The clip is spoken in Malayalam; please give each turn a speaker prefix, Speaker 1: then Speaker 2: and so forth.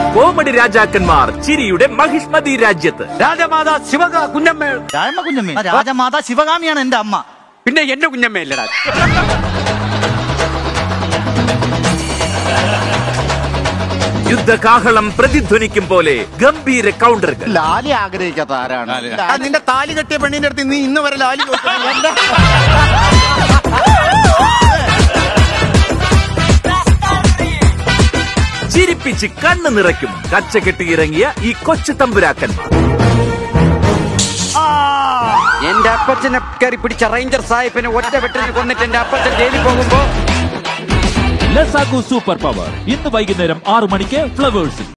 Speaker 1: കോമഡി രാജാക്കന്മാർ ചിരിയുടെ മഹിഷ്മതി രാജ്യത്ത്
Speaker 2: രാജമാതാ ശിവക കുഞ്ഞമ്മ
Speaker 3: രാജമ്മ കുഞ്ഞമ്മേ ആ, രാജമാതാ ശിവകാമിയാണ് എന്റെ അമ്മ
Speaker 2: പിന്നെ എന്റെ കുഞ്ഞമ്മയല്ലടാ
Speaker 1: യുദ്ധകാഹളം പ്രതിധ്വനിക്കും പോലെ ഗംഭീര കൗണ്ടറുകൾ
Speaker 4: ലാലി ആഗ്രഹിക്കാത്ത ആരാണ്
Speaker 5: ആ, നിന്റെ താലി കെട്ടിയ പെണ്ണിന്റെ അടുത്ത് നീ ഇന്ന് വരെ ലാലി ചോദിച്ചിട്ടില്ല.
Speaker 1: ചിരിപ്പിച്ച് കണ്ണു നിറയ്ക്കും കച്ചകെട്ടി ഇറങ്ങിയ ഈ കൊച്ചു തമ്പുരാക്കന്മാർ
Speaker 2: എന്റെ അപ്പച്ചനെ കയറി പിടിച്ച റേഞ്ചർ സാഹിബിനെ ഒറ്റ വെട്ടിന് കൊന്നിട്ട് എന്റെ അപ്പച്ചൻ ജയിലിൽ പോകുമ്പോ
Speaker 6: ലസാഗു സൂപ്പർ പവർ ഇന്ന് വൈകുന്നേരം ആറു മണിക്ക് ഫ്ലവേഴ്സിൽ